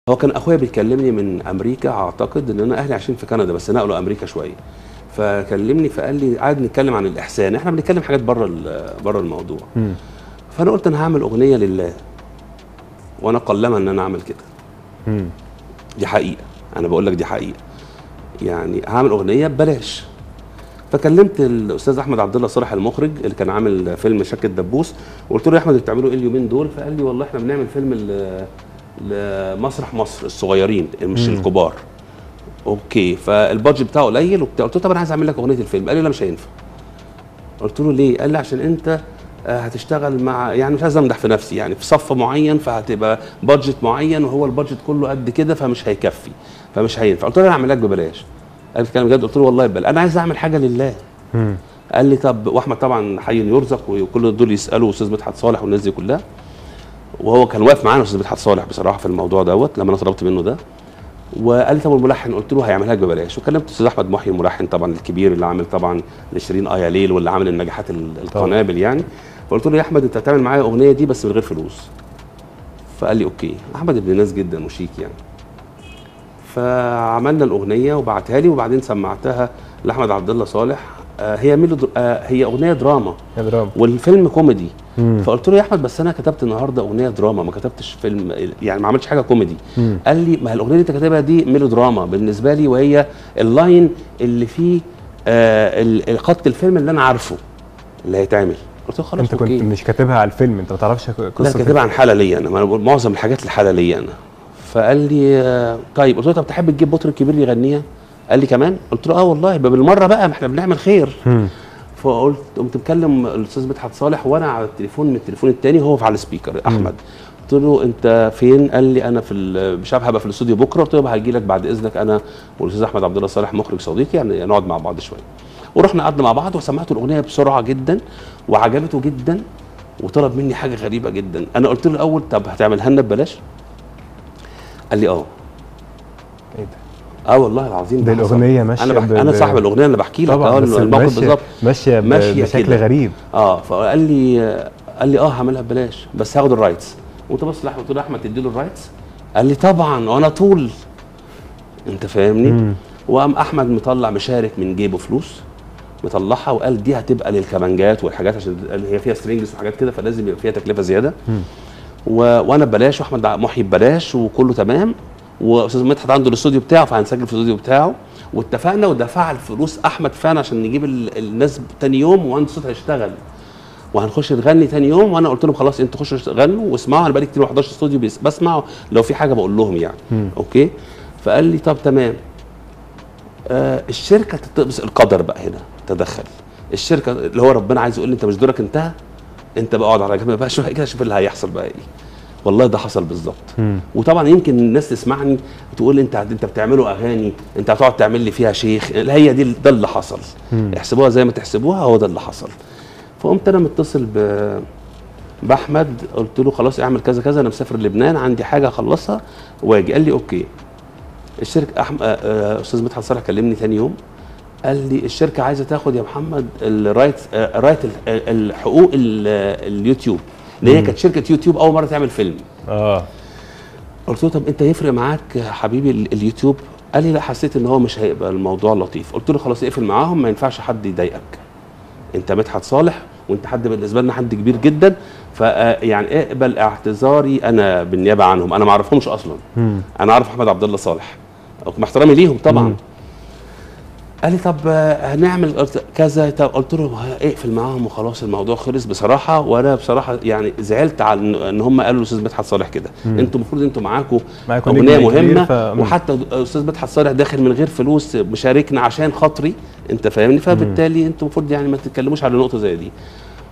هو كان اخويا بيكلمني من امريكا اعتقد ان انا اهلي عايشين في كندا بس نقلوا امريكا شويه فكلمني فقال لي قعد نتكلم عن الاحسان احنا بنتكلم حاجات بره بره الموضوع مم. فانا قلت انا هعمل اغنيه لله وانا قلما ان انا اعمل كده مم. دي حقيقه انا بقول لك دي حقيقه يعني هعمل اغنيه ببلاش فكلمت الاستاذ احمد عبد الله صالح المخرج اللي كان عامل فيلم شك الدبوس وقلت له يا احمد انتوا بتعملوا ايه اليومين دول فقال لي والله احنا بنعمل فيلم ل- لمسرح مصر الصغيرين مش مم. الكبار اوكي فالبادجت بتاعه قليل وبتاع قلت له طب انا عايز اعمل لك اغنيه الفيلم قال لي لا مش هينفع قلت له ليه قال لي عشان انت آه، هتشتغل مع يعني مش عايز امدح في نفسي يعني في صف معين فهتبقى بادجت معين وهو البادجت كله قد كده فمش هيكفي فمش هينفع قلت له انا هعمل لك ببلاش قال لي كلام بجد قلت له والله ببلاش انا عايز اعمل حاجه لله مم. قال لي طب واحمد طبعا حي يرزق وكل دول يسالوا استاذ مدحت صالح والناس دي كلها وهو كان واقف معانا استاذ مدحت صالح بصراحه في الموضوع دوت لما انا طلبت منه ده وقال لي طب الملحن قلت له هيعملها لك ببلاش وكلمت الاستاذ احمد محي الملحن طبعا الكبير اللي عامل طبعا لشيرين ايا ليل واللي عامل النجاحات ال- القنابل يعني فقلت له يا احمد انت هتعمل معايا اغنيه دي بس من غير فلوس فقال لي اوكي احمد ابن ناس جدا وشيك يعني فعملنا الاغنيه وبعتها لي وبعدين سمعتها لاحمد عبد الله صالح آه، هي ميلود آه، هي اغنيه دراما يا دراما والفيلم كوميدي مم. فقلت له يا احمد بس انا كتبت النهارده اغنيه دراما ما كتبتش فيلم يعني ما عملتش حاجه كوميدي مم. قال لي ما هي الاغنيه اللي انت كاتبها دي ميلو دراما بالنسبه لي وهي اللاين اللي فيه آه ال- خط الفيلم اللي انا عارفه اللي هيتعمل قلت له خلاص انت كنت اوكي مش كاتبها على الفيلم انت ما تعرفش لا قصه كاتبها عن حاله ليا انا ما أنا بقول معظم الحاجات الحاله ليا انا فقال لي آه، طيب قلت له طب تحب تجيب بطل كبير يغنيها قال لي كمان قلت له اه والله يبقى بالمره بقى ما احنا بنعمل خير مم. فقلت قمت مكلم الاستاذ مدحت صالح وانا على التليفون من التليفون الثاني هو على السبيكر احمد قلت له انت فين قال لي انا في ال- مش عارف هبقى في الاستوديو بكره قلت له هاجي لك بعد اذنك انا والاستاذ احمد عبد الله صالح مخرج صديقي يعني نقعد مع بعض شويه ورحنا قعدنا مع بعض وسمعته الاغنيه بسرعه جدا وعجبته جدا وطلب مني حاجه غريبه جدا انا قلت له الاول طب هتعملها لنا ببلاش قال لي اه ايه ده اه والله العظيم ده حصل. الاغنيه ماشيه انا بح... ب- انا ب- صاحب الاغنيه انا بحكي لك طبعا اه بس الموقف ماشية- بالظبط ماشيه ب- ماشية بشكل كده. غريب اه فقال لي قال لي اه هعملها ببلاش بس هاخد الرايتس قلت بص لاحمد قلت له احمد تدي له الرايتس قال لي طبعا وانا طول انت فاهمني مم. وقام احمد مطلع مشارك من جيبه فلوس مطلعها وقال دي هتبقى للكمانجات والحاجات عشان قال هي فيها سترينجز وحاجات كده فلازم يبقى فيها تكلفه زياده مم. و... وانا ببلاش واحمد محي ببلاش وكله تمام واستاذ مدحت عنده الاستوديو بتاعه فهنسجل في الاستوديو بتاعه واتفقنا ودفع الفلوس احمد فعلا عشان نجيب ال... الناس تاني يوم وان الصوت هيشتغل وهنخش نغني تاني يوم وانا قلت لهم خلاص انتوا خشوا غنوا واسمعوا انا بقالي كتير ما حضرتش استوديو بس بسمع لو في حاجه بقول لهم يعني مم. اوكي فقال لي طب تمام آه الشركه تتقبس القدر بقى هنا تدخل الشركه اللي هو ربنا عايز يقول لي انت مش دورك انتهى انت بقى اقعد على جنب بقى شويه كده شوف اللي هيحصل بقى ايه والله ده حصل بالظبط مم. وطبعا يمكن الناس تسمعني تقول لي انت انت بتعملوا اغاني انت هتقعد تعمل لي فيها شيخ لا هي دي ده اللي حصل مم. احسبوها زي ما تحسبوها هو ده اللي حصل فقمت انا متصل ب باحمد قلت له خلاص اعمل كذا كذا انا مسافر لبنان عندي حاجه اخلصها واجي قال لي اوكي الشركه أحم... آه، آه، استاذ مدحت صالح كلمني ثاني يوم قال لي الشركه عايزه تاخد يا محمد الرايت آه، رايت ال- آه، الحقوق ال- آه، اليوتيوب لان هي كانت شركه يوتيوب اول مره تعمل فيلم اه قلت له طب انت يفرق معاك يا حبيبي ال- اليوتيوب قال لي لا حسيت ان هو مش هيبقى الموضوع لطيف قلت له خلاص اقفل معاهم ما ينفعش حد يضايقك انت مدحت صالح وانت حد بالنسبه لنا حد كبير جدا ف يعني اقبل اعتذاري انا بالنيابه عنهم انا ما اعرفهمش اصلا مم. انا اعرف احمد عبد الله صالح مع احترامي ليهم طبعا مم. قال لي طب آه، هنعمل قلت كذا طب قلت له ها، اقفل معاهم وخلاص الموضوع خلص بصراحه وانا بصراحه يعني زعلت على إن- ان هم قالوا الاستاذ مدحت صالح كده مم. انتوا المفروض انتوا معاكم معاكم اغنيه نجم كبير مهمه ف- مم. وحتى استاذ مدحت صالح داخل من غير فلوس مشاركنا عشان خاطري انت فاهمني فبالتالي انتوا المفروض يعني ما تتكلموش على نقطه زي دي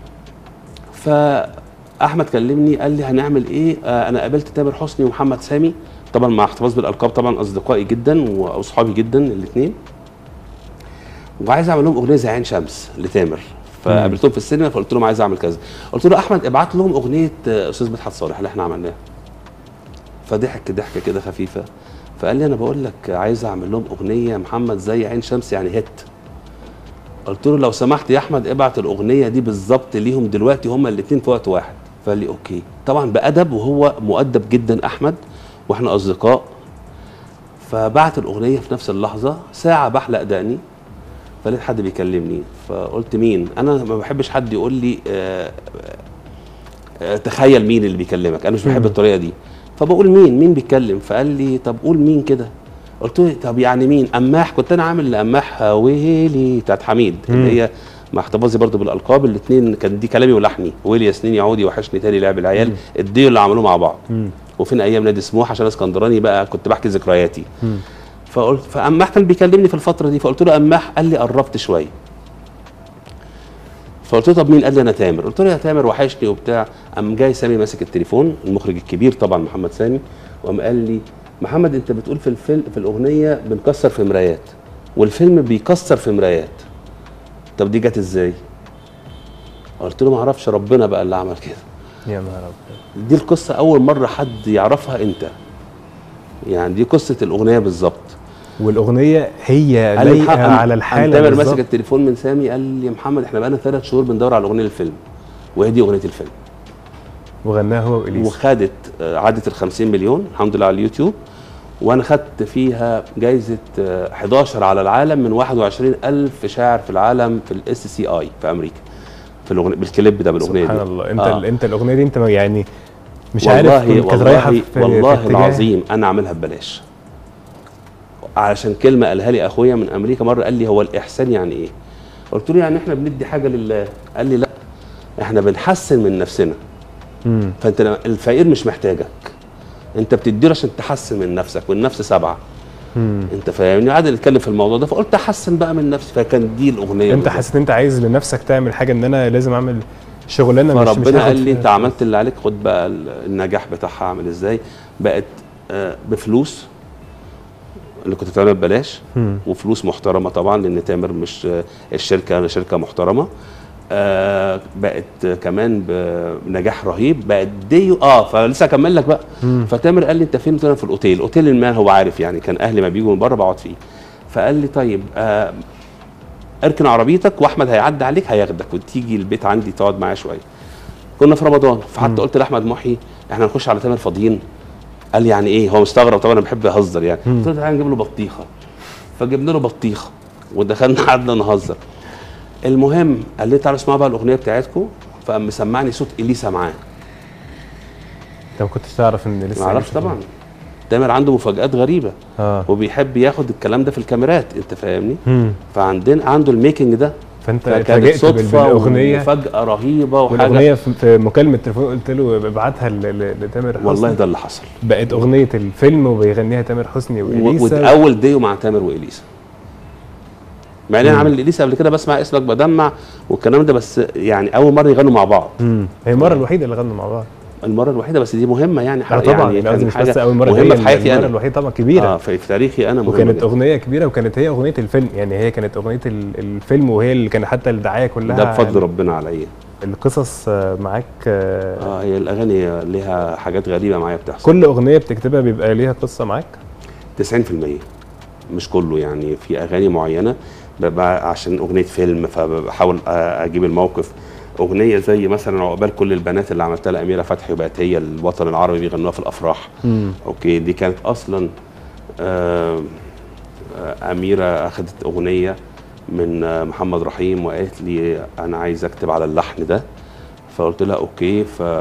فاحمد كلمني قال لي هنعمل ايه آه انا قابلت تامر حسني ومحمد سامي طبعا مع احتفاظ بالالقاب طبعا اصدقائي جدا واصحابي جدا الاثنين وعايز اعمل لهم اغنيه زي عين شمس لتامر فقابلتهم في السينما فقلت لهم عايز اعمل كذا قلت له احمد ابعت لهم اغنيه آه، استاذ مدحت صالح اللي احنا عملناها فضحك ضحكه كده خفيفه فقال لي انا بقول لك عايز اعمل لهم اغنيه يا محمد زي عين شمس يعني هيت قلت له لو سمحت يا احمد ابعت الاغنيه دي بالظبط ليهم دلوقتي هما الاثنين في وقت واحد فقال لي اوكي طبعا بادب وهو مؤدب جدا احمد واحنا اصدقاء فبعت الاغنيه في نفس اللحظه ساعه بحلق دقني فلقيت حد بيكلمني فقلت مين انا ما بحبش حد يقول لي آه آه تخيل مين اللي بيكلمك انا مش بحب مم. الطريقه دي فبقول مين مين بيتكلم فقال لي طب قول مين كده قلت له طب يعني مين اماح كنت انا عامل لاماح ويلي بتاعت حميد مم. اللي هي مع احتفاظي برضو بالالقاب الاثنين كان دي كلامي ولحني ويلي يا سنين يعودي وحشني تاني لعب العيال مم. الديو اللي عملوه مع بعض مم. وفين ايام نادي سموح عشان اسكندراني بقى كنت بحكي ذكرياتي مم. فقلت فاماح كان بيكلمني في الفتره دي فقلت له اماح قال لي قربت شويه فقلت له طب مين قال لي انا تامر قلت له يا تامر وحشني وبتاع قام جاي سامي ماسك التليفون المخرج الكبير طبعا محمد سامي وقام قال لي محمد انت بتقول في الفيلم في الاغنيه بنكسر في مرايات والفيلم بيكسر في مرايات طب دي جت ازاي قلت له ما اعرفش ربنا بقى اللي عمل كده يا نهار ابيض دي القصه اول مره حد يعرفها انت يعني دي قصه الاغنيه بالظبط والاغنيه هي قال لي لايقه محمد- على قام الحاله تامر ماسك بالظبط. التليفون من سامي قال لي يا محمد احنا بقالنا ثلاث شهور بندور على اغنيه للفيلم وهي دي اغنيه الفيلم وغناها هو واليسا وخدت آه، عدت ال 50 مليون الحمد لله على اليوتيوب وانا خدت فيها جايزه آه، 11 على العالم من 21 الف شاعر في العالم في الاس سي اي في امريكا في الاغنيه بالكليب ده بالاغنيه سبحان دي الله انت آه. ال- انت الاغنيه دي انت ما- يعني مش والله عارف كنت- كانت والله رايحه في والله في اتجاه- العظيم انا عاملها ببلاش علشان كلمه قالها لي اخويا من امريكا مره قال لي هو الاحسان يعني ايه قلت له يعني احنا بندي حاجه لله قال لي لا احنا بنحسن من نفسنا مم. فانت لما- الفقير مش محتاجك انت بتديله عشان تحسن من نفسك والنفس سبعه مم. انت فاهمني قعدنا نتكلم في الموضوع ده فقلت احسن بقى من نفسي فكان دي الاغنيه انت بالظبط. حسيت ان انت عايز لنفسك تعمل حاجه ان انا لازم اعمل شغلانه مش مش فربنا هاخد قال لي فيها انت عملت اللي عليك خد بقى ال- النجاح بتاعها عامل ازاي بقت آه، بفلوس اللي كنت بتعملها ببلاش مم. وفلوس محترمه طبعا لان تامر مش آه، الشركه شركه محترمه آه بقت آه، كمان بنجاح رهيب بقت ديو اه فلسه اكمل لك بقى مم. فتامر قال لي انت فين قلت له أنا في الاوتيل الاوتيل اللي ما هو عارف يعني كان اهلي ما بيجوا من بره بقعد فيه فقال لي طيب آه اركن عربيتك واحمد هيعدي عليك هياخدك وتيجي البيت عندي تقعد معايا شويه كنا في رمضان مم. فحتى قلت لاحمد محي احنا هنخش على تامر فاضيين قال لي يعني ايه هو مستغرب طبعا انا بحب اهزر يعني مم. قلت له تعالى نجيب له بطيخه فجبنا له بطيخه ودخلنا قعدنا نهزر المهم قال لي تعالوا اسمعوا بقى الاغنيه بتاعتكم فقام مسمعني صوت اليسا معاه انت ما كنتش تعرف ان لسه ما اعرفش لسه- طبعا تامر عنده مفاجآت غريبه اه وبيحب ياخد الكلام ده في الكاميرات انت فاهمني مم. فعندنا عنده الميكنج ده فانت فكانت اتفاجئت بال- صدفه بالاغنيه ومفاجاه رهيبه وحاجه والاغنيه في في مكالمه تليفون قلت له ابعتها ل- ل- لتامر حسني والله ده اللي حصل بقت اغنيه الفيلم وبيغنيها تامر حسني و- واليسا واول ديو مع تامر واليسا مع ان انا مم. عامل اليسا قبل كده بسمع اسمك بدمع والكلام ده بس يعني اول مره يغنوا مع بعض مم. هي المره الوحيده اللي غنوا مع بعض المره الوحيده بس دي مهمه يعني اه طبعا يعني يعني كان مش حاجة بس اول مره مهمه هي في حياتي المره انا الوحيده طبعا كبيره اه في, في تاريخي انا مهمه وكانت جداً. اغنيه كبيره وكانت هي اغنيه الفيلم يعني هي كانت اغنيه ال- الفيلم وهي اللي كانت حتى الدعايه كلها ده بفضل عن ربنا عليا القصص آه، معاك آه، اه هي الاغاني ليها حاجات غريبه معايا بتحصل كل اغنيه بتكتبها بيبقى ليها قصه معاك 90% مش كله يعني في اغاني معينه ببقى عشان اغنيه فيلم فبحاول أ- اجيب الموقف اغنيه زي مثلا عقبال كل البنات اللي عملتها لاميره فتحي وبقت هي الوطن العربي بيغنوها في الافراح اوكي دي كانت اصلا آه، آه، اميره اخذت اغنيه من آه، محمد رحيم وقالت لي انا عايز اكتب على اللحن ده فقلت لها اوكي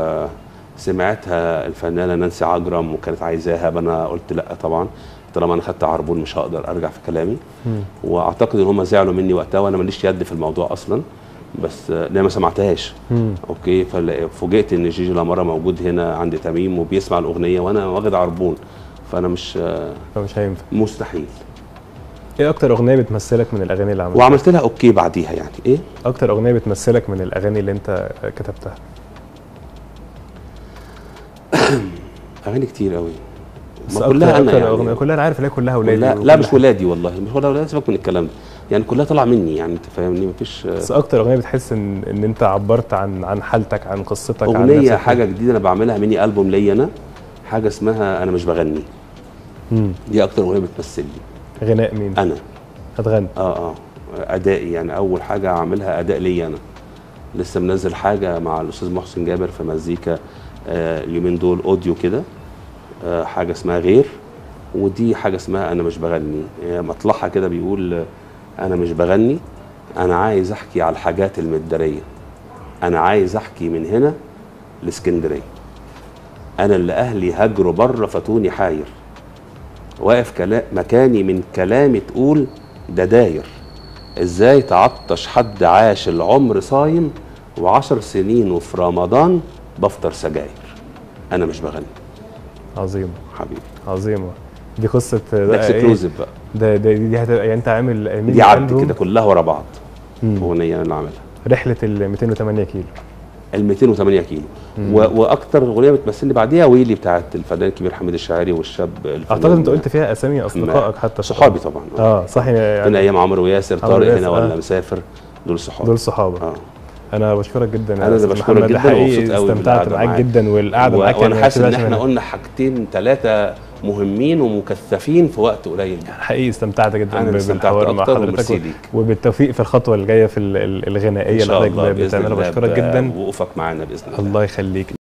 فسمعتها الفنانه نانسي عجرم وكانت عايزاها فانا قلت لا طبعا طالما انا خدت عربون مش هقدر ارجع في كلامي مم. واعتقد ان هم زعلوا مني وقتها وانا ماليش يد في الموضوع اصلا بس آه، لأن ما سمعتهاش مم. اوكي ففوجئت ان جيجي لامارا موجود هنا عند تميم وبيسمع الاغنيه وانا واخد عربون فانا مش آه، فمش هينفع مستحيل ايه اكتر اغنيه بتمثلك من الاغاني اللي عملتها وعملت لها اوكي بعديها يعني ايه اكتر اغنيه بتمثلك من الاغاني اللي انت كتبتها اغاني كتير قوي بس ما أكتر كلها انا أكتر يعني أغنية كلها انا عارف ان هي كلها اولادي لا, لا وكل مش حاجة. ولادي والله مش ولا ولادي سيبك من الكلام ده يعني كلها طالعه مني يعني انت فاهمني مفيش بس اكتر اغنيه بتحس ان ان انت عبرت عن عن حالتك عن قصتك عن اغنيه نفسك. حاجه جديده انا بعملها ميني البوم ليا انا حاجه اسمها انا مش بغني مم. دي اكتر اغنيه بتمثلني غناء مين انا هتغني اه اه ادائي يعني اول حاجه اعملها اداء ليا انا لسه منزل حاجه مع الاستاذ محسن جابر في مزيكا آه اليومين دول اوديو كده آه، حاجه اسمها غير ودي حاجه اسمها انا مش بغني آه، مطلعها كده بيقول آه، انا مش بغني انا عايز احكي على الحاجات المداريه انا عايز احكي من هنا لاسكندريه انا اللي اهلي هجروا بره فاتوني حاير واقف كلا مكاني من كلامي تقول ده داير ازاي تعطش حد عاش العمر صايم وعشر سنين وفي رمضان بفطر سجاير انا مش بغني عظيم حبيبي عظيمه دي قصه ده بقى إيه؟ اكسكلوزيف بقى ده ده دي هتبقى يعني انت عامل ميني دي عد ألبوم كده كلها ورا بعض مم. اغنيه انا اللي عاملها رحله ال 208 كيلو ال 208 كيلو و... واكتر اغنيه بتمثلني بعديها ويلي بتاعت الفنان الكبير حميد الشاعري والشاب الفنان اعتقد انت قلت فيها اسامي اصدقائك حتى صحابي طبعا اه صح من يعني ايام عمرو وياسر عمرو طارق وياسر، هنا ولا آه. مسافر دول صحابي دول صحابك اه انا بشكرك جدا يا أنا اللي أستاذ بشكرك محمد. جدا حقيقي ومبسوط قوي استمتعت بالقعدة معاك معاك. جدا والقعده و- معاك وانا يعني حاسس ان ما احنا تبقاش قلنا حاجتين ثلاثه مهمين ومكثفين في وقت قليل جدا حقيقي استمتعت جدا أنا اللي ب- استمتعت بالحوار مع أكتر حضرتك وميرسي و- ليك. وبالتوفيق في الخطوه الجايه في ال- ال- الغنائيه ان اللي شاء حضرتك الله باذن بتعملها الله بشكرك جدا بوقوفك معانا باذن الله الله يخليك